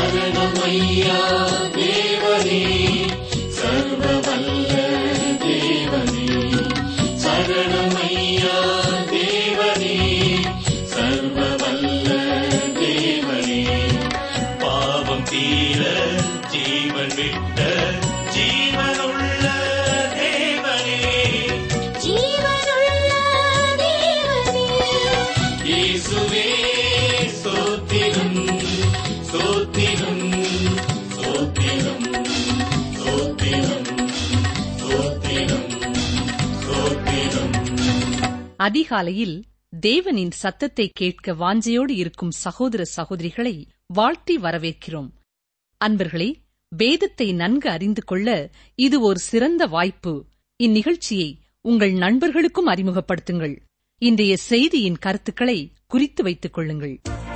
சரணமையா தேவனே சர்வ வல்ல தேவனே சரணமையா தேவனே சர்வ வல்ல தேவனே பாவம் தீர ஜீவன் விட்ட ஜீவனுள்ள தேவனே ஜீவனுள்ள தேவனே இயேசுவே ஸ்தோத்திரம் ஸ்தோத்திரம் ஸ்தோத்திரம் ஸ்தோத்திரம் ஸ்தோத்திரம் ஸ்தோத்திரம் அதிகாலையில் தேவனின் சத்தத்தை கேட்க வாஞ்சையோடு இருக்கும் சகோதர சகோதரிகளை வாழ்த்தி வரவேற்கிறோம் அன்பர்களே வேதத்தை நன்கு அறிந்து கொள்ள இது ஒரு சிறந்த வாய்ப்பு இந்நிகழ்ச்சியை உங்கள் நண்பர்களுக்கும் அறிமுகப்படுத்துங்கள் இன்றைய செய்தியின் கருத்துக்களை குறித்து வைத்துக் கொள்ளுங்கள்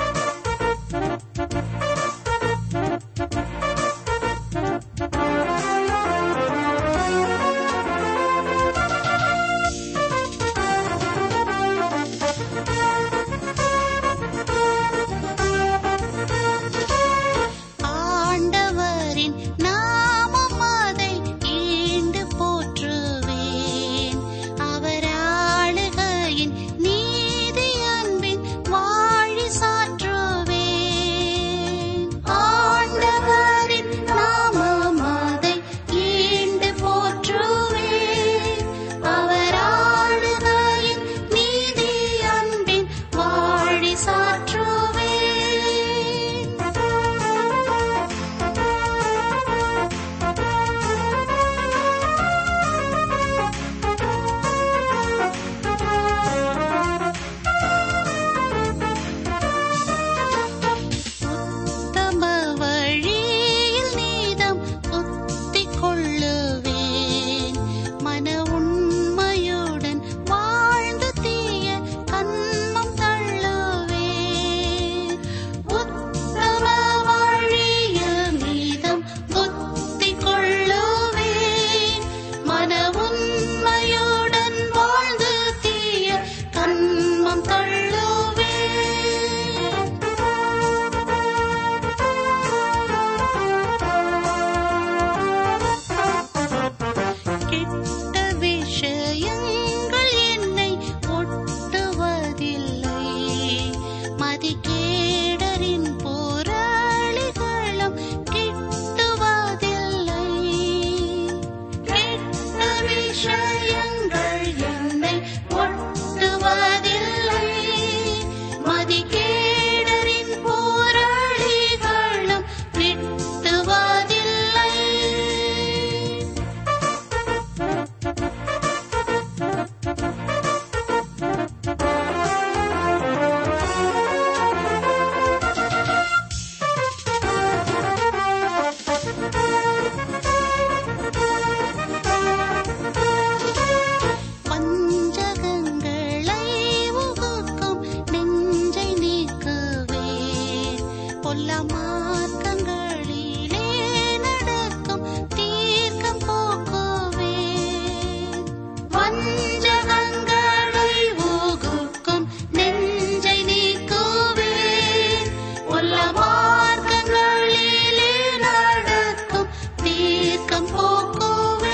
ஆண்டவரின் நாமம் அதை ஈண்டு போற்றுவேன் அவர் ஆளுகையின் நீதி அன்பின் வாழி சாற்றுவேன் ஆண்டவரின் நாமம் அதை ஈண்டு போற்றுவேன் அவர் ஆளுகையின் நீதி அன்பின் வாழி சாற்றுவேன் உத்தம வழியில் நீதம் புத்திக் கொள்ளுவேன் மன உண்மையுடன் வாழ்ந்து தீய கன்மம் தள்ளுவேன் உத்தம வழியில் நீதம் புத்திக் கொள்ளுவேன் மன உண்மையுடன் வாழ்ந்து தீய கன்மம் தள்ளுவேன் கெட்ட விஷயங்கள் என்னை ஒட்டுவதில்லை மதிகேடரின் போராளிகளும் கிட்டுவதில்லை கெட்ட விஷயங்கள் என்னை ஒட்டுவதில்லை மதிகேடரின் போராளிகளும் கிட்டுவதில்லை பஞ்சகங்களை உகுக்கும் நெஞ்சை நீக்குவேன் பொல்ல மார்க்கங்களிலே நடக்கும் தீர்க்கம் போக்குவேன் வஞ்சகங்களை உகுக்கும் நெஞ்சை நீக்குவேன் பொல்ல மார்க்கங்களிலே நடக்கும் தீர்க்கம் போக்குவேன்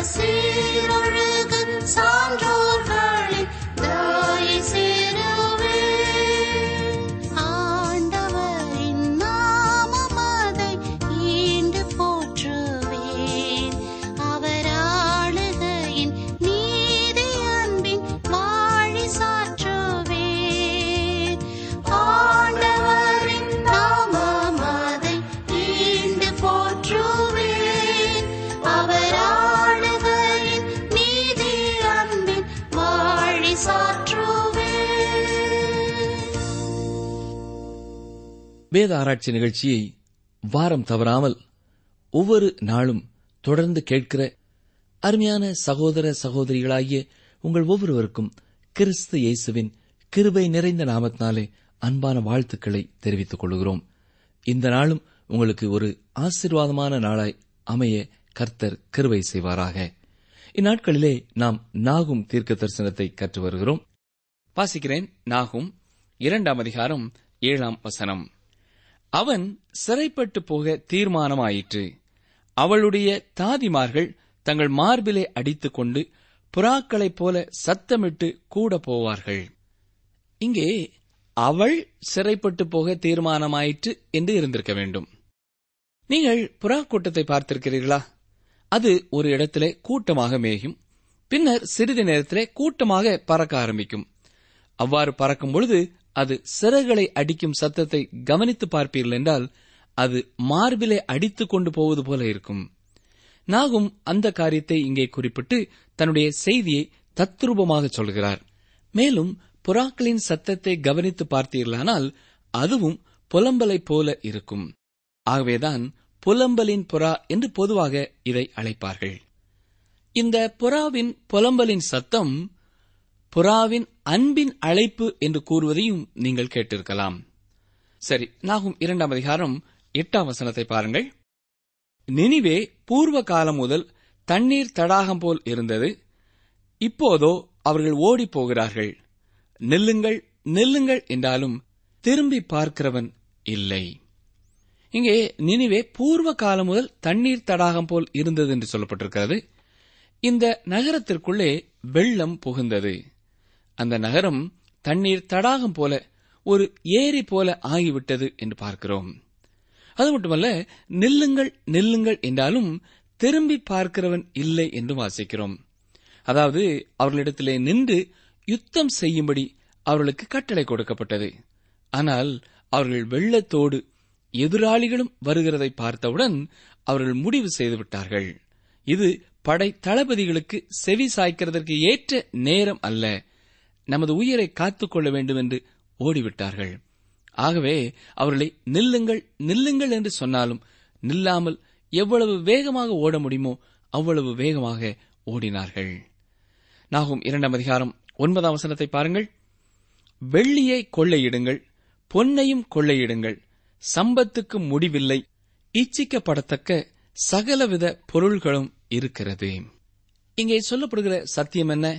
சீரொழுகு சான்றோர்களின் தாயை சேருவே ஆண்டவரின் நாமமதை ஈண்டு போற்றுவேன் அவர் ஆளுகையின் நீதி அன்பின் வாழி சாற்றுவேன் ஆண்டவரின் நாமமதை ஈண்டு போற்றுவேன் அவர் ஆளுகையின் நீதி அன்பின் வாழி சாற்றுவேன் வேத ஆராய்ச்சி நிகழ்ச்சியை வாரம் தவறாமல் ஒவ்வொரு நாளும் தொடர்ந்து கேட்கிற அருமையான சகோதர சகோதரிகளாகிய உங்கள் ஒவ்வொருவருக்கும் கிறிஸ்து இயேசுவின் கிருபை நிறைந்த நாமத்தினாலே அன்பான வாழ்த்துக்களை தெரிவித்துக் கொள்கிறோம் இந்த நாளும் உங்களுக்கு ஒரு ஆசீர்வாதமான நாளாய் அமைய கர்த்தர் கிருபை செய்வாராக இந்நாட்களிலே நாம் நாகும் தீர்க்க தரிசனத்தை கற்று வருகிறோம் வாசிக்கிறேன் நாகும் இரண்டாம் அதிகாரம் ஏழாம் வசனம் அவன் சிறைப்பட்டு போக தீர்மானமாயிற்று அவளுடைய தாதிமார்கள் தங்கள் மார்பிலே அடித்துக் கொண்டு புறாக்களைப் போல சத்தமிட்டு கூட போவார்கள் இங்கே அவள் சிறைப்பட்டு போக தீர்மானமாயிற்று என்று இருந்திருக்க வேண்டும் நீங்கள் புறா கூட்டத்தை பார்த்திருக்கிறீர்களா அது ஒரு இடத்திலே கூட்டமாக மேயும் பின்னர் சிறிது நேரத்திலே கூட்டமாக பறக்க ஆரம்பிக்கும் அவ்வாறு பறக்கும் பொழுது அது சிறகுகளை அடிக்கும் சத்தத்தை கவனித்து பார்ப்பீர்கள் என்றால் அது மார்பிலே அடித்துக் கொண்டு போவது போல இருக்கும் நாகும் அந்த காரியத்தை இங்கே குறிப்பிட்டு தன்னுடைய செய்தியை தத்ரூபமாக சொல்கிறார் மேலும் புறாக்களின் சத்தத்தை கவனித்து பார்த்தீர்களானால் அதுவும் புலம்பலைப் போல இருக்கும் ஆகவேதான் புலம்பலின் புறா என்று பொதுவாக இதை அழைப்பார்கள் இந்த புறாவின் புலம்பலின் சத்தம் புறாவின் அன்பின் அழைப்பு என்று கூறுவதையும் நீங்கள் கேட்டிருக்கலாம் சரி நாகும் இரண்டாம் அதிகாரம் எட்டாம் வசனத்தை பாருங்கள் நினிவே பூர்வ காலம் முதல் தண்ணீர் தடாகம் போல் இருந்தது இப்போதோ அவர்கள் ஓடிப் போகிறார்கள் நில்லுங்கள் நில்லுங்கள் என்றாலும் திரும்பி பார்க்கிறவன் இல்லை இங்கே நினிவே பூர்வ காலம் முதல் தண்ணீர் தடாகம் போல் இருந்தது என்று சொல்லப்பட்டிருக்கிறது இந்த நகரத்திற்குள்ளே வெள்ளம் புகுந்தது அந்த நகரம் தண்ணீர் தடாகம் போல ஒரு ஏரி போல ஆகிவிட்டது என்று பார்க்கிறோம் அது மட்டுமல்ல நில்லுங்கள் நில்லுங்கள் என்றாலும் திரும்பி பார்க்கிறவன் இல்லை என்று வாசிக்கிறோம் அதாவது அவர்களிடத்திலே நின்று யுத்தம் செய்யும்படி அவர்களுக்கு கட்டளை கொடுக்கப்பட்டது ஆனால் அவர்கள் வெள்ளத்தோடு எதிராளிகளும் வருகிறதை பார்த்தவுடன் அவர்கள் முடிவு செய்து விட்டார்கள் இது படை தளபதிகளுக்கு செவி சாய்க்கிறதற்கு ஏற்ற நேரம் அல்ல நமது உயிரை காத்துக்கொள்ள வேண்டும் என்று ஓடிவிட்டார்கள் ஆகவே அவர்களை நில்லுங்கள் நில்லுங்கள் என்று சொன்னாலும் நில்லாமல் எவ்வளவு வேகமாக ஓட முடியுமோ அவ்வளவு வேகமாக ஓடினார்கள் நாகும் இரண்டாம் அதிகாரம் ஒன்பதாம் வசனத்தை பாருங்கள் வெள்ளியை கொள்ளையிடுங்கள் பொன்னையும் கொள்ளையிடுங்கள் சம்பத்துக்கு முடிவில்லை இச்சிக்கப்படத்தக்க சகலவித பொருள்களும் இருக்கிறது இங்கே சொல்லப்படுகிற சத்தியம் என்ன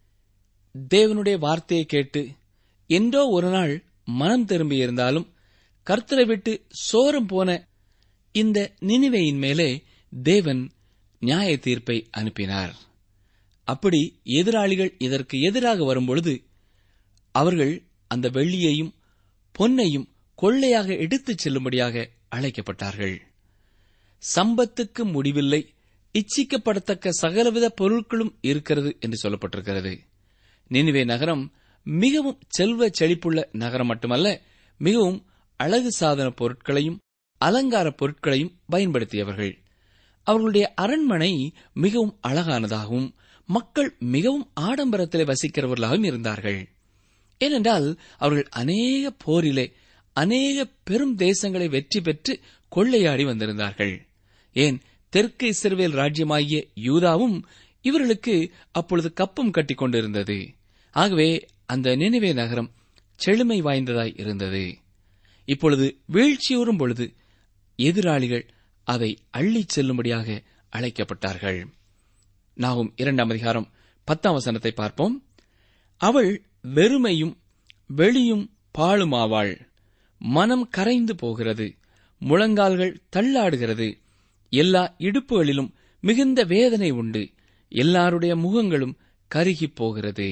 தேவனுடைய வார்த்தையை கேட்டு என்றோ ஒரு நாள் மனம் திரும்பியிருந்தாலும் கர்த்தரை விட்டு சோரம் போன இந்த நினிவையின் மேலே தேவன் நியாய தீர்ப்பை அனுப்பினார் அப்படி எதிராளிகள் இதற்கு எதிராக வரும்பொழுது அவர்கள் அந்த வெள்ளியையும் பொன்னையும் கொள்ளையாக எடுத்துச் செல்லும்படியாக அழைக்கப்பட்டார்கள் சம்பத்துக்கு முடிவில்லை இச்சிக்கப்படத்தக்க சகலவித பொருட்களும் இருக்கிறது என்று சொல்லப்பட்டிருக்கிறது நினிவே நகரம் மிகவும் செல்வ செழிப்புள்ள நகரம் மட்டுமல்ல மிகவும் அழகு சாதன பொருட்களையும் அலங்கார பொருட்களையும் பயன்படுத்தியவர்கள் அவர்களுடைய அரண்மனை மிகவும் அழகானதாகவும் மக்கள் மிகவும் ஆடம்பரத்திலே வசிக்கிறவர்களாகவும் இருந்தார்கள் ஏனென்றால் அவர்கள் அநேக போரிலே அநேக பெரும் தேசங்களை வெற்றி பெற்று கொள்ளையாடி வந்திருந்தார்கள் ஏன் தெற்கு இஸ்ரவேல் ராஜ்யமாகிய யூதாவும் இவர்களுக்கு அப்பொழுது கப்பம் கட்டிக் கொண்டிருந்தது ஆகவே அந்த நினைவே நகரம் செழுமை வாய்ந்ததாய் இருந்தது இப்பொழுது வீழ்ச்சியுறும் பொழுது எதிராளிகள் அதை அள்ளிச் செல்லும்படியாக அழைக்கப்பட்டார்கள் நாகும் இரண்டாம் அதிகாரம் பத்தாம் வசனத்தை பார்ப்போம் அவள் வெறுமையும் வெளியும் பாழுமாவாள் மனம் கரைந்து போகிறது முழங்கால்கள் தள்ளாடுகிறது எல்லா இடுப்புகளிலும் மிகுந்த வேதனை உண்டு எல்லாருடைய முகங்களும் கருகிப் போகிறது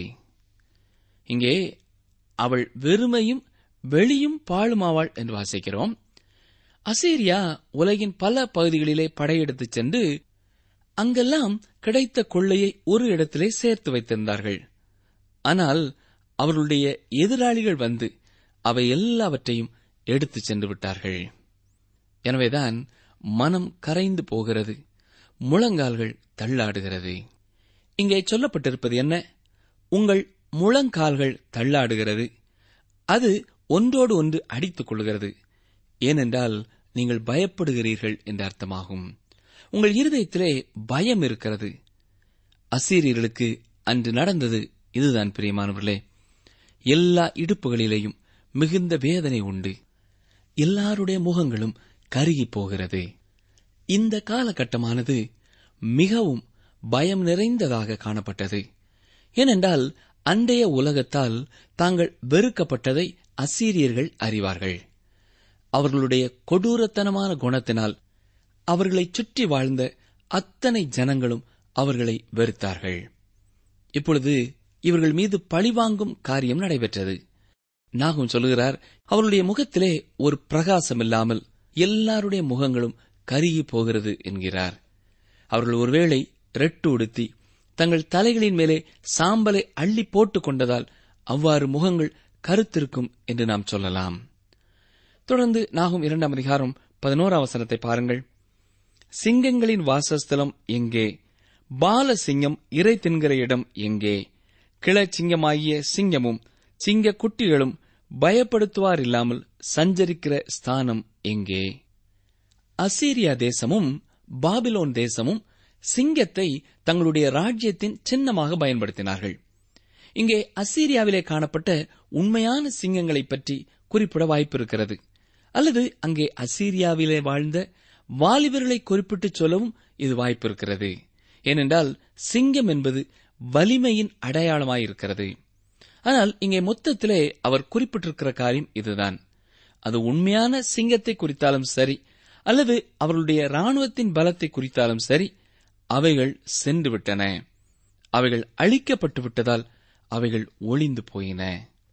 இங்கே அவள் வெறுமையும் வெளியும் பாழுமாவாள் என்று வாசிக்கிறோம் அசீரியா உலகின் பல பகுதிகளிலே படையெடுத்துச் சென்று அங்கெல்லாம் கிடைத்த கொள்ளையை ஒரு இடத்திலே சேர்த்து வைத்திருந்தார்கள் ஆனால் அவர்களுடைய எதிராளிகள் வந்து அவை எல்லாவற்றையும் எடுத்துச் சென்று விட்டார்கள் எனவேதான் மனம் கரைந்து போகிறது முழங்கால்கள் தள்ளாடுகிறது இங்கே சொல்லப்பட்டிருப்பது என்ன உங்கள் முழங்கால்கள் தள்ளாடுகிறது அது ஒன்றோடு ஒன்று அடித்துக் கொள்கிறது ஏனென்றால் நீங்கள் பயப்படுகிறீர்கள் என்ற அர்த்தமாகும் உங்கள் இருதயத்திலே பயம் இருக்கிறது அசீரியர்களுக்கு அன்று நடந்தது இதுதான் பிரியமானவர்களே எல்லா இடுப்புகளிலேயும் மிகுந்த வேதனை உண்டு எல்லாருடைய முகங்களும் கருகி போகிறது இந்த காலகட்டமானது மிகவும் பயம் நிறைந்ததாக காணப்பட்டது ஏனென்றால் அண்டைய உலகத்தால் தாங்கள் வெறுக்கப்பட்டதை அசீரியர்கள் அறிவார்கள் அவர்களுடைய கொடூரத்தனமான குணத்தினால் அவர்களைச் சுற்றி வாழ்ந்த அத்தனை ஜனங்களும் அவர்களை வெறுத்தார்கள் இப்பொழுது இவர்கள் மீது பழிவாங்கும் காரியம் நடைபெற்றது நாகும் சொல்லுகிறார் அவர்களுடைய முகத்திலே ஒரு பிரகாசம் இல்லாமல் எல்லாருடைய முகங்களும் கருகி போகிறது என்கிறார் அவர்கள் ஒருவேளை ரெட்டு உடுத்தி தங்கள் தலைகளின் மேலே சாம்பலை அள்ளி போட்டுக் கொண்டதால் அவ்வாறு முகங்கள் கருத்திருக்கும் என்று நாம் சொல்லலாம் தொடர்ந்து நாகும் இரண்டாம் அதிகாரம் பதினோராம் வசனத்தை பாருங்கள் சிங்கங்களின் வாசஸ்தலம் எங்கே பால சிங்கம் இறை தின்கிற இடம் எங்கே கிளச்சிங்கமாகிய சிங்கமும் சிங்க குட்டிகளும் பயப்படுத்துவார் இல்லாமல் சஞ்சரிக்கிற ஸ்தானம் எங்கே அசீரியா தேசமும் பாபிலோன் தேசமும் சிங்கத்தை தங்களுடைய ராஜ்யத்தின் சின்னமாக பயன்படுத்தினார்கள் இங்கே அசீரியாவிலே காணப்பட்ட உண்மையான சிங்கங்களைப் பற்றி குறிப்பிட வாய்ப்பிருக்கிறது அல்லது அங்கே அசீரியாவிலே வாழ்ந்த வாலிபர்களை குறிப்பிட்டு சொல்லவும் இது வாய்ப்பிருக்கிறது ஏனென்றால் சிங்கம் என்பது வலிமையின் அடையாளமாயிருக்கிறது ஆனால் இங்கே மொத்தத்திலே அவர் குறிப்பிட்டிருக்கிற காரியம் இதுதான் அது உண்மையான சிங்கத்தை குறித்தாலும் சரி அல்லது அவர்களுடைய ராணுவத்தின் பலத்தை குறித்தாலும் சரி அவைகள் சென்று விட்டன அவைகள் அழிக்கப்பட்டு விட்டதால் அவைகள் ஒளிந்து போயின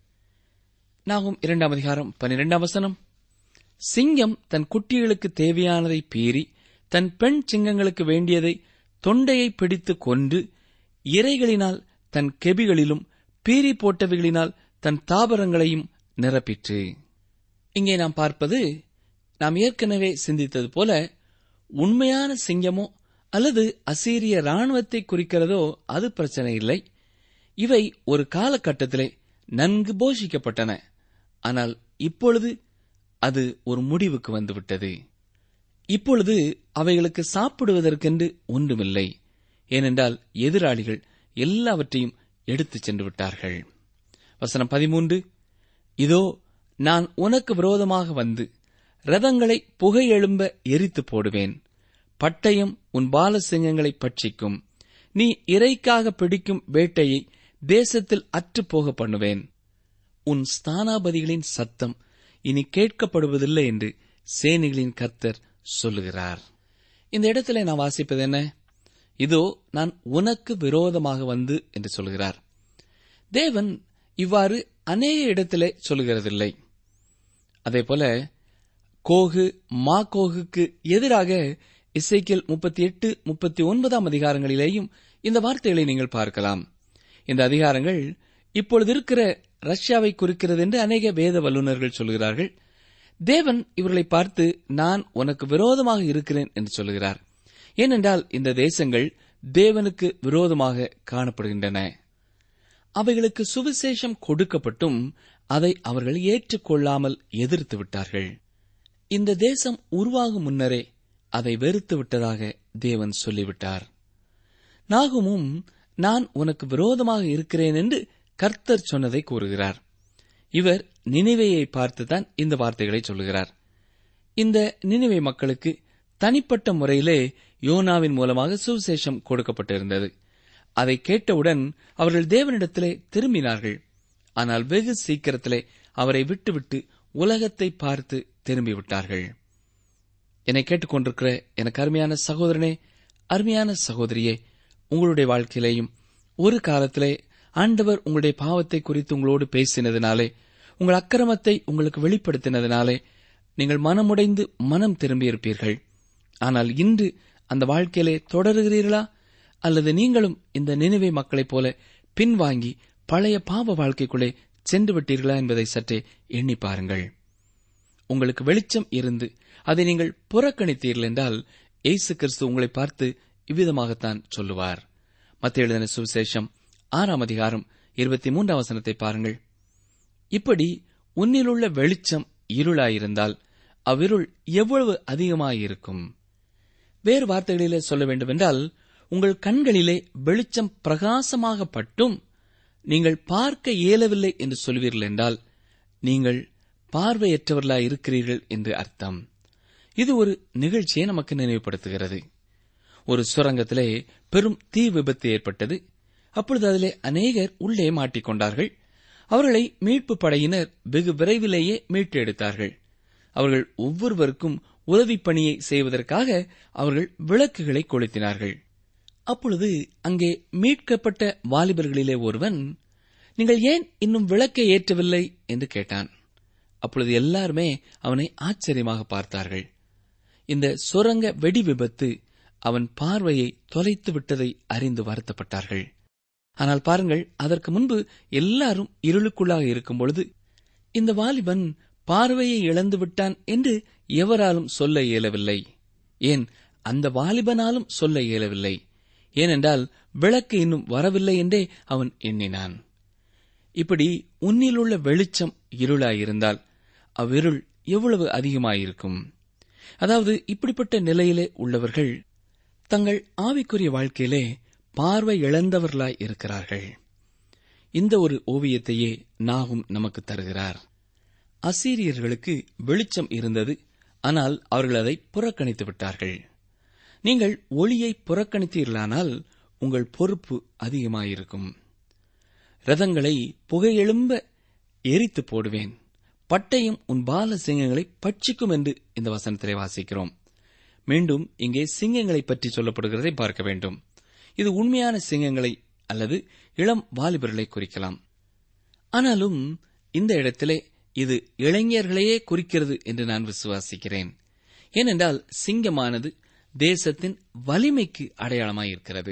நாகும் இரண்டாம் அதிகாரம் பன்னிரெண்டாம் வசனம் சிங்கம் தன் குட்டிகளுக்கு தேவையானதை பீறி தன் பெண் சிங்கங்களுக்கு வேண்டியதை தொண்டையை பிடித்து கொண்டு இறைகளினால் தன் கெபிகளிலும் பீறி போட்டவைகளினால் தன் தாபரங்களையும் நிரப்பிற்று இங்கே நாம் பார்ப்பது நாம் ஏற்கனவே சிந்தித்தது போல உண்மையான சிங்கமோ அல்லது அசீரிய ராணுவத்தை குறிக்கிறதோ அது பிரச்சனை இல்லை இவை ஒரு காலகட்டத்திலே நன்கு போஷிக்கப்பட்டன ஆனால் இப்பொழுது அது ஒரு முடிவுக்கு வந்துவிட்டது இப்பொழுது அவைகளுக்கு சாப்பிடுவதற்கென்று ஒன்றுமில்லை ஏனென்றால் எதிராளிகள் எல்லாவற்றையும் எடுத்துச் சென்று விட்டார்கள் வசனம் பதிமூன்று இதோ நான் உனக்கு விரோதமாக வந்து ரதங்களை புகையெழும்ப எரித்து போடுவேன் பட்டயம் உன் பாலசிங்கங்களை பட்சிக்கும் நீ இறைக்காக பிடிக்கும் வேட்டையை தேசத்தில் அற்றுப்போக பண்ணுவேன் உன் ஸ்தானாபதிகளின் சத்தம் இனி கேட்கப்படுவதில்லை என்று சேனைகளின் கர்த்தர் சொல்லுகிறார் இந்த இடத்துல நான் வாசிப்பது என்ன இதோ நான் உனக்கு விரோதமாக வந்து என்று சொல்கிறார் தேவன் இவ்வாறு அநேக இடத்திலே சொல்லுகிறதில்லை அதேபோல கோகு மா கோகுக்கு எதிராக இசைக்கியல் முப்பத்தி எட்டு முப்பத்தி ஒன்பதாம் அதிகாரங்களிலேயும் இந்த வார்த்தைகளை நீங்கள் பார்க்கலாம் இந்த அதிகாரங்கள் இப்பொழுது இருக்கிற ரஷ்யாவை குறிக்கிறது என்று அநேக வேத வல்லுநர்கள் சொல்கிறார்கள் தேவன் இவர்களை பார்த்து நான் உனக்கு விரோதமாக இருக்கிறேன் என்று சொல்கிறார் ஏனென்றால் இந்த தேசங்கள் தேவனுக்கு விரோதமாக காணப்படுகின்றன அவைகளுக்கு சுவிசேஷம் கொடுக்கப்பட்டும் அதை அவர்கள் ஏற்றுக்கொள்ளாமல் எதிர்த்து விட்டார்கள் இந்த தேசம் உருவாகும் முன்னரே அதை வெறுத்து விட்டதாக தேவன் சொல்லிவிட்டார் நாகுமும் நான் உனக்கு விரோதமாக இருக்கிறேன் என்று கர்த்தர் சொன்னதை கூறுகிறார் இவர் நினைவையை பார்த்துதான் இந்த வார்த்தைகளை சொல்லுகிறார் இந்த நினைவை மக்களுக்கு தனிப்பட்ட முறையிலே யோனாவின் மூலமாக சுவிசேஷம் கொடுக்கப்பட்டிருந்தது அதை கேட்டவுடன் அவர்கள் தேவனிடத்திலே திரும்பினார்கள் ஆனால் வெகு சீக்கிரத்திலே அவரை விட்டுவிட்டு உலகத்தை பார்த்து திரும்பிவிட்டார்கள் என்னை கேட்டுக்கொண்டிருக்கிற எனக்கு அருமையான சகோதரனே அருமையான சகோதரியே உங்களுடைய வாழ்க்கையிலேயும் ஒரு காலத்திலே ஆண்டவர் உங்களுடைய பாவத்தை குறித்து உங்களோடு பேசினதினாலே உங்கள் அக்கிரமத்தை உங்களுக்கு வெளிப்படுத்தினதினாலே நீங்கள் மனமுடைந்து மனம் திரும்பியிருப்பீர்கள் ஆனால் இன்று அந்த வாழ்க்கையிலே தொடருகிறீர்களா அல்லது நீங்களும் இந்த நினைவை மக்களைப் போல பின்வாங்கி பழைய பாவ வாழ்க்கைக்குள்ளே சென்று விட்டீர்களா என்பதை சற்றே எண்ணி பாருங்கள் உங்களுக்கு வெளிச்சம் இருந்து அதை நீங்கள் புறக்கணித்தீர்கள் என்றால் இயேசு கிறிஸ்து உங்களை பார்த்து இவ்விதமாகத்தான் சொல்லுவார் மத்திய எழுதின சுவிசேஷம் ஆறாம் அதிகாரம் இருபத்தி மூன்றாம் வசனத்தை பாருங்கள் இப்படி உன்னிலுள்ள வெளிச்சம் இருளாயிருந்தால் அவ்விருள் எவ்வளவு அதிகமாயிருக்கும் வேறு வார்த்தைகளிலே சொல்ல வேண்டுமென்றால் உங்கள் கண்களிலே வெளிச்சம் பிரகாசமாக பட்டும் நீங்கள் பார்க்க இயலவில்லை என்று சொல்வீர்கள் என்றால் நீங்கள் பார்வையற்றவர்களாய் இருக்கிறீர்கள் என்று அர்த்தம் இது ஒரு நிகழ்ச்சியை நமக்கு நினைவுபடுத்துகிறது ஒரு சுரங்கத்திலே பெரும் தீ விபத்து ஏற்பட்டது அப்பொழுது அதிலே அநேகர் உள்ளே மாட்டிக்கொண்டார்கள் அவர்களை மீட்பு படையினர் வெகு விரைவிலேயே மீட்டு எடுத்தார்கள் அவர்கள் ஒவ்வொருவருக்கும் உதவிப் பணியை செய்வதற்காக அவர்கள் விளக்குகளை கொளுத்தினார்கள் அப்பொழுது அங்கே மீட்கப்பட்ட வாலிபர்களிலே ஒருவன் நீங்கள் ஏன் இன்னும் விளக்கை ஏற்றவில்லை என்று கேட்டான் அப்பொழுது எல்லாருமே அவனை ஆச்சரியமாக பார்த்தார்கள் இந்த சுரங்க வெடி விபத்து அவன் பார்வையை தொலைத்து விட்டதை அறிந்து வருத்தப்பட்டார்கள் ஆனால் பாருங்கள் அதற்கு முன்பு எல்லாரும் இருளுக்குள்ளாக இருக்கும் பொழுது இந்த வாலிபன் பார்வையை இழந்து விட்டான் என்று எவராலும் சொல்ல இயலவில்லை ஏன் அந்த வாலிபனாலும் சொல்ல இயலவில்லை ஏனென்றால் விளக்கு இன்னும் வரவில்லை என்றே அவன் எண்ணினான் இப்படி உன்னிலுள்ள வெளிச்சம் இருளாயிருந்தால் அவ்விருள் எவ்வளவு அதிகமாயிருக்கும் அதாவது இப்படிப்பட்ட நிலையிலே உள்ளவர்கள் தங்கள் ஆவிக்குரிய வாழ்க்கையிலே பார்வை இழந்தவர்களாய் இருக்கிறார்கள் இந்த ஒரு ஓவியத்தையே நாகும் நமக்கு தருகிறார் அசீரியர்களுக்கு வெளிச்சம் இருந்தது ஆனால் அவர்கள் அதை புறக்கணித்து விட்டார்கள் நீங்கள் ஒளியை புறக்கணித்தீர்களானால் உங்கள் பொறுப்பு அதிகமாயிருக்கும் ரதங்களை புகையெழும்ப எரித்து போடுவேன் பட்டயம் உன் பால சிங்கங்களை பட்சிக்கும் என்று இந்த வசனத்திலே வாசிக்கிறோம் மீண்டும் இங்கே சிங்கங்களை பற்றி சொல்லப்படுகிறதை பார்க்க வேண்டும் இது உண்மையான சிங்கங்களை அல்லது இளம் வாலிபர்களை குறிக்கலாம் ஆனாலும் இந்த இடத்திலே இது இளைஞர்களையே குறிக்கிறது என்று நான் விசுவாசிக்கிறேன் ஏனென்றால் சிங்கமானது தேசத்தின் வலிமைக்கு அடையாளமாயிருக்கிறது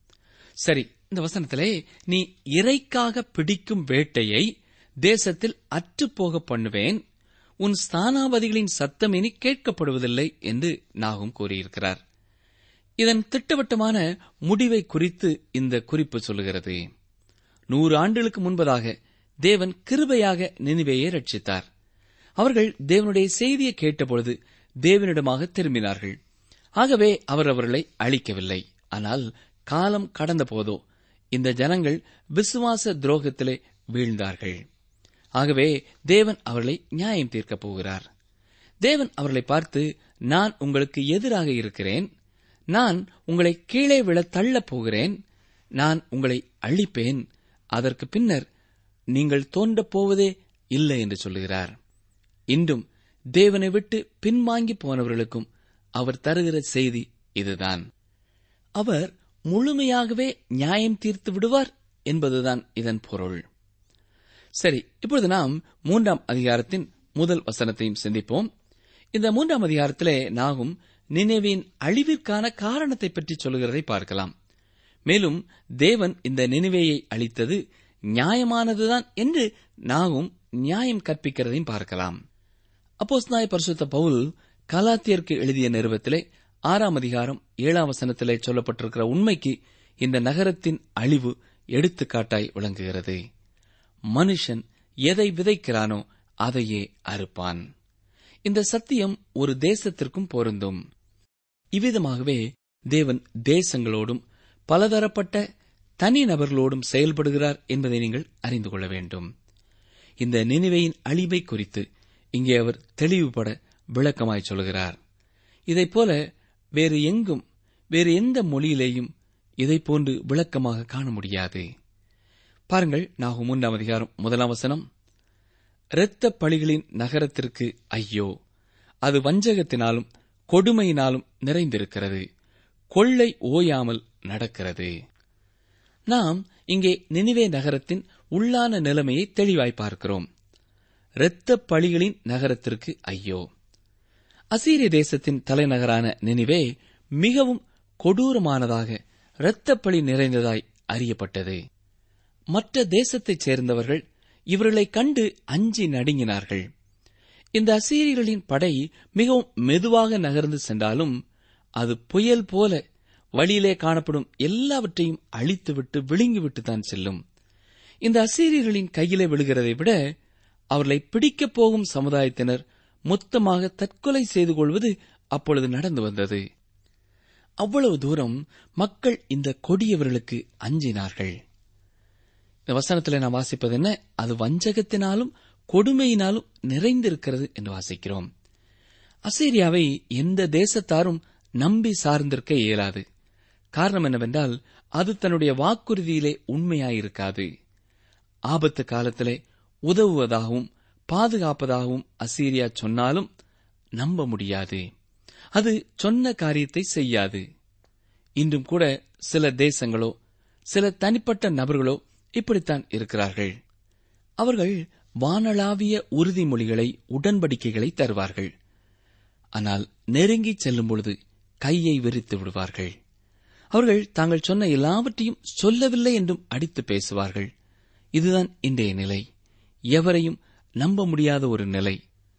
சரி இந்த வசனத்திலே நீ இறைக்காக பிடிக்கும் வேட்டையை தேசத்தில் அற்றுப்போக பண்ணுவேன் உன் ஸ்தானாபதிகளின் சத்தம் இனி கேட்கப்படுவதில்லை என்று நாகும் கூறியிருக்கிறார் இதன் திட்டவட்டமான முடிவை குறித்து இந்த குறிப்பு சொல்லுகிறது நூறு ஆண்டுகளுக்கு முன்பதாக தேவன் கிருபையாக நினைவையை ரட்சித்தார் அவர்கள் தேவனுடைய செய்தியை கேட்டபொழுது தேவனிடமாக திரும்பினார்கள் ஆகவே அவர் அவர்களை அழிக்கவில்லை ஆனால் காலம் கடந்த போதோ இந்த ஜனங்கள் விசுவாச துரோகத்திலே வீழ்ந்தார்கள் ஆகவே தேவன் அவர்களை நியாயம் தீர்க்கப் போகிறார் தேவன் அவர்களை பார்த்து நான் உங்களுக்கு எதிராக இருக்கிறேன் நான் உங்களை கீழே விழ தள்ளப் போகிறேன் நான் உங்களை அழிப்பேன் அதற்கு பின்னர் நீங்கள் தோன்றப் போவதே இல்லை என்று சொல்லுகிறார் இன்றும் தேவனை விட்டு பின்வாங்கி போனவர்களுக்கும் அவர் தருகிற செய்தி இதுதான் அவர் முழுமையாகவே நியாயம் தீர்த்து விடுவார் என்பதுதான் இதன் பொருள் சரி இப்பொழுது நாம் மூன்றாம் அதிகாரத்தின் முதல் வசனத்தையும் சிந்திப்போம் இந்த மூன்றாம் அதிகாரத்திலே நாகும் நினைவின் அழிவிற்கான காரணத்தை பற்றி சொல்லுகிறதை பார்க்கலாம் மேலும் தேவன் இந்த நினைவையை அளித்தது நியாயமானதுதான் என்று நாகும் நியாயம் கற்பிக்கிறதையும் பார்க்கலாம் அப்போஸ் நாய் பரிசுத்த பவுல் கலாத்தியருக்கு எழுதிய நிறுவத்திலே ஆறாம் அதிகாரம் ஏழாம் வசனத்திலே சொல்லப்பட்டிருக்கிற உண்மைக்கு இந்த நகரத்தின் அழிவு எடுத்துக்காட்டாய் விளங்குகிறது மனுஷன் எதை விதைக்கிறானோ அதையே அறுப்பான் இந்த சத்தியம் ஒரு தேசத்திற்கும் பொருந்தும் இவ்விதமாகவே தேவன் தேசங்களோடும் பலதரப்பட்ட தனி நபர்களோடும் செயல்படுகிறார் என்பதை நீங்கள் அறிந்து கொள்ள வேண்டும் இந்த நினைவையின் அழிவை குறித்து இங்கே அவர் தெளிவுபட விளக்கமாய் சொல்கிறார் இதைப் போல வேறு எங்கும் வேறு எந்த மொழியிலேயும் இதைப் போன்று விளக்கமாக காண முடியாது பாருங்கள் நாகும் மூன்றாம் அதிகாரம் முதலாம் வசனம் இரத்த பழிகளின் நகரத்திற்கு ஐயோ அது வஞ்சகத்தினாலும் கொடுமையினாலும் நிறைந்திருக்கிறது கொள்ளை ஓயாமல் நடக்கிறது நாம் இங்கே நினிவே நகரத்தின் உள்ளான நிலைமையை தெளிவாய் பார்க்கிறோம் இரத்தப் பழிகளின் நகரத்திற்கு ஐயோ அசீரிய தேசத்தின் தலைநகரான நினிவே மிகவும் கொடூரமானதாக இரத்தப்பழி நிறைந்ததாய் அறியப்பட்டது மற்ற தேசத்தைச் சேர்ந்தவர்கள் இவர்களை கண்டு அஞ்சி நடுங்கினார்கள் இந்த அசீரியர்களின் படை மிகவும் மெதுவாக நகர்ந்து சென்றாலும் அது புயல் போல வழியிலே காணப்படும் எல்லாவற்றையும் அழித்துவிட்டு விழுங்கிவிட்டு தான் செல்லும் இந்த அசீரியர்களின் கையிலே விழுகிறதை விட அவர்களை பிடிக்கப் போகும் சமுதாயத்தினர் மொத்தமாக தற்கொலை செய்து கொள்வது அப்பொழுது நடந்து வந்தது அவ்வளவு தூரம் மக்கள் இந்த கொடியவர்களுக்கு அஞ்சினார்கள் இந்த வசனத்தில் நாம் வாசிப்பது என்ன அது வஞ்சகத்தினாலும் கொடுமையினாலும் நிறைந்திருக்கிறது என்று வாசிக்கிறோம் அசீரியாவை எந்த தேசத்தாரும் நம்பி சார்ந்திருக்க இயலாது காரணம் என்னவென்றால் அது தன்னுடைய வாக்குறுதியிலே உண்மையாயிருக்காது ஆபத்து காலத்திலே உதவுவதாகவும் பாதுகாப்பதாகவும் அசீரியா சொன்னாலும் நம்ப முடியாது அது சொன்ன காரியத்தை செய்யாது இன்றும் கூட சில தேசங்களோ சில தனிப்பட்ட நபர்களோ இப்படித்தான் இருக்கிறார்கள் அவர்கள் வானளாவிய உறுதிமொழிகளை உடன்படிக்கைகளை தருவார்கள் ஆனால் நெருங்கிச் செல்லும் பொழுது கையை விரித்து விடுவார்கள் அவர்கள் தாங்கள் சொன்ன எல்லாவற்றையும் சொல்லவில்லை என்றும் அடித்து பேசுவார்கள் இதுதான் இன்றைய நிலை எவரையும் நம்ப முடியாத ஒரு நிலை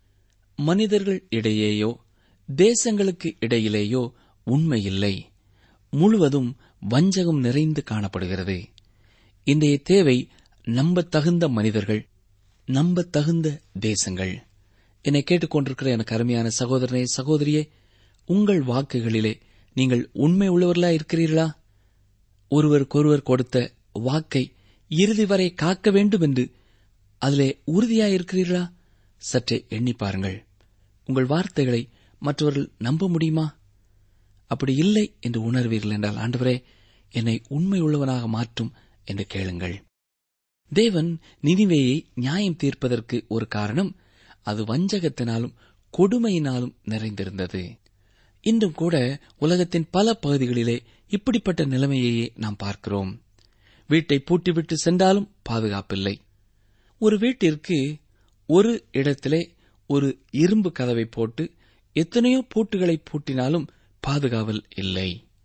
மனிதர்கள் இடையேயோ தேசங்களுக்கு இடையிலேயோ உண்மையில்லை முழுவதும் வஞ்சகம் நிறைந்து காணப்படுகிறது இன்றைய தேவை நம்பத்தகுந்த மனிதர்கள் நம்பத்தகுந்த தேசங்கள் என்னை கேட்டுக்கொண்டிருக்கிற எனக்கு அருமையான சகோதரனே சகோதரியே உங்கள் வாக்குகளிலே நீங்கள் உண்மை உள்ளவர்களா இருக்கிறீர்களா ஒருவருக்கொருவர் கொடுத்த வாக்கை இறுதி வரை காக்க வேண்டும் என்று அதிலே உறுதியாயிருக்கிறீர்களா சற்றே எண்ணி பாருங்கள் உங்கள் வார்த்தைகளை மற்றவர்கள் நம்ப முடியுமா அப்படி இல்லை என்று உணர்வீர்கள் என்றால் ஆண்டவரே என்னை உண்மை உள்ளவனாக மாற்றும் என்று கேளுங்கள் தேவன் நினிவேயை நியாயம் தீர்ப்பதற்கு ஒரு காரணம் அது வஞ்சகத்தினாலும் கொடுமையினாலும் நிறைந்திருந்தது இன்றும் கூட உலகத்தின் பல பகுதிகளிலே இப்படிப்பட்ட நிலைமையையே நாம் பார்க்கிறோம் வீட்டை பூட்டிவிட்டு சென்றாலும் பாதுகாப்பில்லை ஒரு வீட்டிற்கு ஒரு இடத்திலே ஒரு இரும்பு கதவை போட்டு எத்தனையோ பூட்டுகளை பூட்டினாலும் பாதுகாவல் இல்லை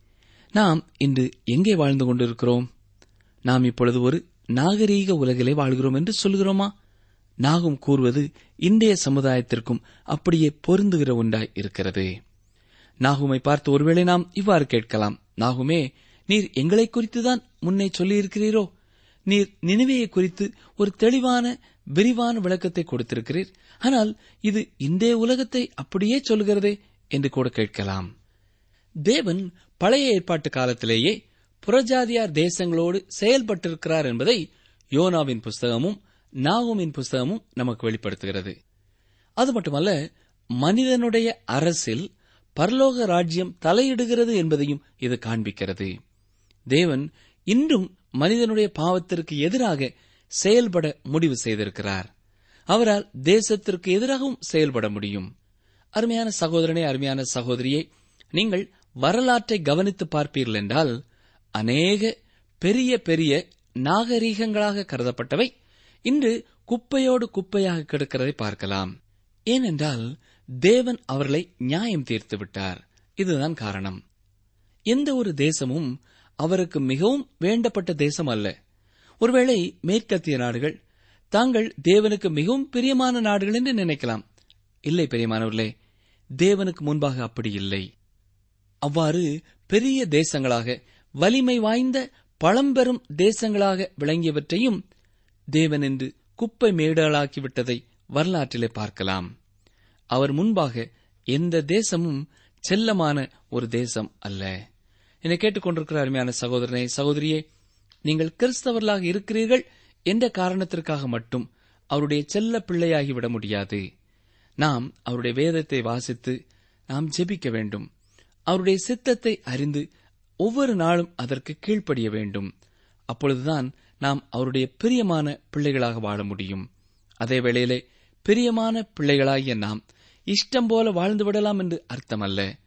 நாம் இன்று எங்கே வாழ்ந்து கொண்டிருக்கிறோம் நாம் இப்பொழுது ஒரு நாகரீக உலகிலே வாழ்கிறோம் என்று சொல்கிறோமா நாகும் கூறுவது இன்றைய சமுதாயத்திற்கும் அப்படியே பொருந்துகிற ஒன்றாய் இருக்கிறது நாகுமை பார்த்து ஒருவேளை நாம் இவ்வாறு கேட்கலாம் நாகுமே நீர் எங்களை குறித்துதான் முன்னே சொல்லியிருக்கிறீரோ நீர் நினைவையை குறித்து ஒரு தெளிவான விரிவான விளக்கத்தை கொடுத்திருக்கிறீர் ஆனால் இது இன்றைய உலகத்தை அப்படியே சொல்கிறதே என்று கூட கேட்கலாம் தேவன் பழைய ஏற்பாட்டு காலத்திலேயே புறஜாதியார் தேசங்களோடு செயல்பட்டிருக்கிறார் என்பதை யோனாவின் புஸ்தகமும் நாகுமின் புஸ்தகமும் நமக்கு வெளிப்படுத்துகிறது அது மட்டுமல்ல மனிதனுடைய அரசில் பரலோக ராஜ்யம் தலையிடுகிறது என்பதையும் இது காண்பிக்கிறது தேவன் இன்றும் மனிதனுடைய பாவத்திற்கு எதிராக செயல்பட முடிவு செய்திருக்கிறார் அவரால் தேசத்திற்கு எதிராகவும் செயல்பட முடியும் அருமையான சகோதரனே அருமையான சகோதரியை நீங்கள் வரலாற்றை கவனித்து பார்ப்பீர்கள் என்றால் அநேக பெரிய பெரிய நாகரீகங்களாக கருதப்பட்டவை இன்று குப்பையோடு குப்பையாக கிடக்கிறதை பார்க்கலாம் ஏனென்றால் தேவன் அவர்களை நியாயம் தீர்த்து விட்டார் இதுதான் காரணம் எந்த ஒரு தேசமும் அவருக்கு மிகவும் வேண்டப்பட்ட தேசம் அல்ல ஒருவேளை மேற்கத்திய நாடுகள் தாங்கள் தேவனுக்கு மிகவும் பிரியமான நாடுகள் என்று நினைக்கலாம் இல்லை பிரியமானவர்களே தேவனுக்கு முன்பாக அப்படி இல்லை அவ்வாறு பெரிய தேசங்களாக வலிமை வாய்ந்த பழம்பெரும் தேசங்களாக விளங்கியவற்றையும் தேவன் என்று குப்பை மேடலாக்கிவிட்டதை வரலாற்றிலே பார்க்கலாம் அவர் முன்பாக எந்த தேசமும் செல்லமான ஒரு தேசம் அல்ல என்னை கேட்டுக்கொண்டிருக்கிற அருமையான சகோதரனே சகோதரியே நீங்கள் கிறிஸ்தவர்களாக இருக்கிறீர்கள் என்ற காரணத்திற்காக மட்டும் அவருடைய செல்ல பிள்ளையாகிவிட முடியாது நாம் அவருடைய வேதத்தை வாசித்து நாம் ஜெபிக்க வேண்டும் அவருடைய சித்தத்தை அறிந்து ஒவ்வொரு நாளும் அதற்கு கீழ்ப்படிய வேண்டும் அப்பொழுதுதான் நாம் அவருடைய பிரியமான பிள்ளைகளாக வாழ முடியும் அதே வேளையிலே பிரியமான பிள்ளைகளாகிய நாம் இஷ்டம் போல வாழ்ந்து விடலாம் என்று அர்த்தமல்ல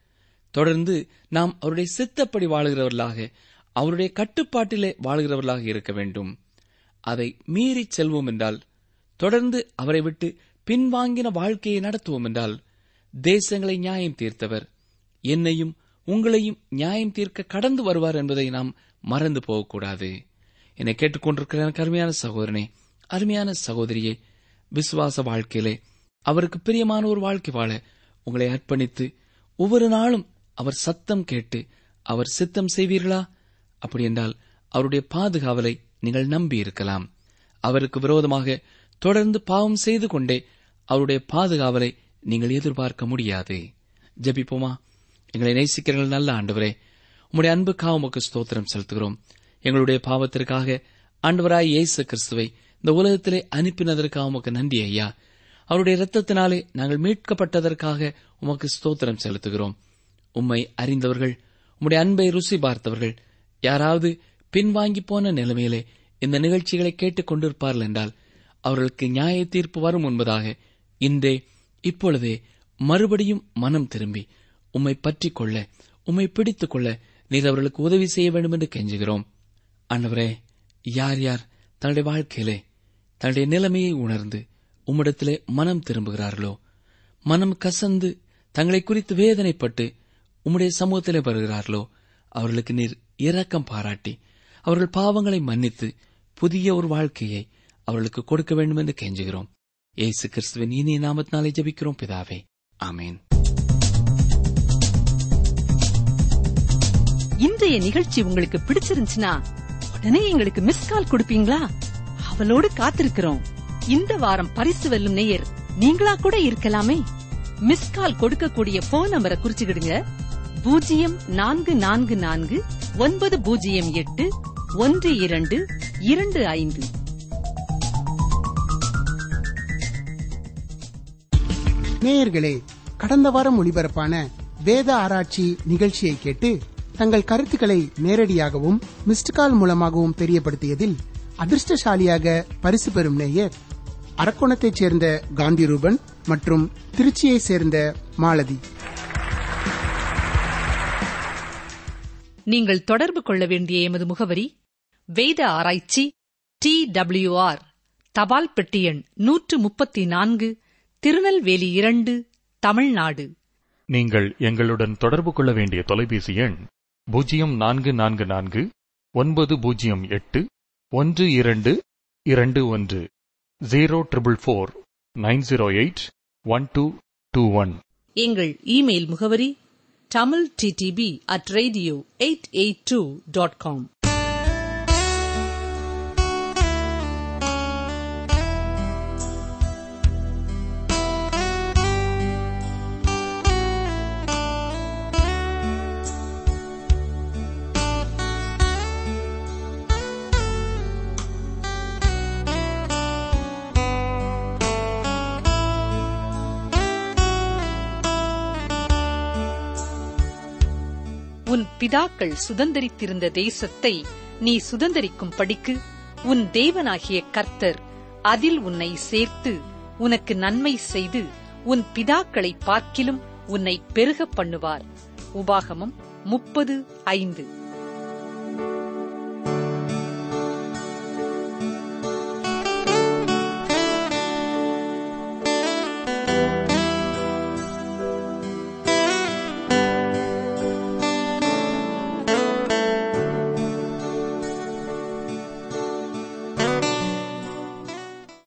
தொடர்ந்து நாம் அவருடைய சித்தப்படி வாழுகிறவர்களாக அவருடைய கட்டுப்பாட்டிலே வாழுகிறவர்களாக இருக்க வேண்டும் அதை மீறி செல்வோம் என்றால் தொடர்ந்து அவரை விட்டு பின்வாங்கின வாழ்க்கையை நடத்துவோம் என்றால் தேசங்களை நியாயம் தீர்த்தவர் என்னையும் உங்களையும் நியாயம் தீர்க்க கடந்து வருவார் என்பதை நாம் மறந்து போகக்கூடாது என்னை கேட்டுக்கொண்டிருக்கிற எனக்கு அருமையான சகோதரனே அருமையான சகோதரியே விசுவாச வாழ்க்கையிலே அவருக்கு பிரியமான ஒரு வாழ்க்கை வாழ உங்களை அர்ப்பணித்து ஒவ்வொரு நாளும் அவர் சத்தம் கேட்டு அவர் சித்தம் செய்வீர்களா அப்படி என்றால் அவருடைய பாதுகாவலை நீங்கள் நம்பி இருக்கலாம் அவருக்கு விரோதமாக தொடர்ந்து பாவம் செய்து கொண்டே அவருடைய பாதுகாவலை நீங்கள் எதிர்பார்க்க முடியாது ஜெபிப்போமா எங்களை நேசிக்கிறீர்கள் நல்ல ஆண்டவரே உம்முடைய அன்புக்காக உமக்கு ஸ்தோத்திரம் செலுத்துகிறோம் எங்களுடைய பாவத்திற்காக ஆண்டவராய் இயேசு கிறிஸ்துவை இந்த உலகத்திலே அனுப்பினதற்காக உமக்கு நன்றி ஐயா அவருடைய இரத்தத்தினாலே நாங்கள் மீட்கப்பட்டதற்காக உமக்கு ஸ்தோத்திரம் செலுத்துகிறோம் உம்மை அறிந்தவர்கள் உம்முடைய அன்பை ருசி பார்த்தவர்கள் யாராவது பின்வாங்கி போன நிலைமையிலே இந்த நிகழ்ச்சிகளை கேட்டுக் கொண்டிருப்பார்கள் என்றால் அவர்களுக்கு நியாய தீர்ப்பு வரும் என்பதாக இன்றே இப்பொழுதே மறுபடியும் மனம் திரும்பி உம்மை பற்றிக் கொள்ள உம்மை பிடித்துக் கொள்ள நீர் அவர்களுக்கு உதவி செய்ய வேண்டும் என்று கெஞ்சுகிறோம் ஆண்டவரே யார் யார் தன்னுடைய வாழ்க்கையிலே தன்னுடைய நிலைமையை உணர்ந்து உம்மிடத்திலே மனம் திரும்புகிறார்களோ மனம் கசந்து தங்களை குறித்து வேதனைப்பட்டு உம்முடைய சமூகத்திலே வருகிறார்களோ அவர்களுக்கு நீர் இரக்கம் பாராட்டி அவர்கள் பாவங்களை மன்னித்து புதிய ஒரு வாழ்க்கையை அவர்களுக்கு கொடுக்க வேண்டும் என்று கெஞ்சுகிறோம் இயேசு கிறிஸ்துவின் இனிய நாமத்தினாலே ஜெபிக்கிறோம் பிதாவே ஆமேன் இன்றைய நிகழ்ச்சி உங்களுக்கு பிடிச்சிருந்துச்சுன்னா உடனே எங்களுக்கு மிஸ் கால் கொடுப்பீங்களா அவளோடு காத்திருக்கிறோம் இந்த வாரம் பரிசு வெல்லும் நேயர் நீங்களா கூட இருக்கலாமே மிஸ் கால் கொடுக்கக்கூடிய போன் நம்பரை குறிச்சுக்கிடுங்க பூஜ்ஜியம் நான்கு நான்கு நான்கு ஒன்பது பூஜ்ஜியம் எட்டு ஒன்று இரண்டு இரண்டு ஐந்து நேயர்களே கடந்த வாரம் ஒளிபரப்பான வேத ஆராய்ச்சி நிகழ்ச்சியை கேட்டு தங்கள் கருத்துக்களை நேரடியாகவும் மிஸ்டு கால் மூலமாகவும் தெரியப்படுத்தியதில் அதிர்ஷ்டசாலியாக பரிசு பெறும் நேயர் அரக்கோணத்தைச் சேர்ந்த காந்தி ரூபன் மற்றும் திருச்சியைச் சேர்ந்த மாலதி நீங்கள் தொடர்பு கொள்ள வேண்டிய எமது முகவரி வேத ஆராய்ச்சி டி டபிள்யூஆர் தபால் பெட்டி எண் நூற்று முப்பத்தி நான்கு திருநெல்வேலி இரண்டு தமிழ்நாடு நீங்கள் எங்களுடன் தொடர்பு கொள்ள வேண்டிய தொலைபேசி எண் பூஜ்ஜியம் நான்கு நான்கு நான்கு ஒன்பது பூஜ்ஜியம் எட்டு ஒன்று இரண்டு இரண்டு ஒன்று zero triple four nine zero eight one two two one எங்கள் இமெயில் முகவரி Tamil TDP at radio eight eight two dot com உன் பிதாக்கள் சுதந்தரித்திருந்த தேசத்தை நீ சுதந்தரிக்கும் படிக்கு உன் தேவனாகிய கர்த்தர் அதில் உன்னை சேர்த்து உனக்கு நன்மை செய்து உன் பிதாக்களை பார்க்கிலும் உன்னை பெருகப் பண்ணுவார் உபாகமம் முப்பது ஐந்து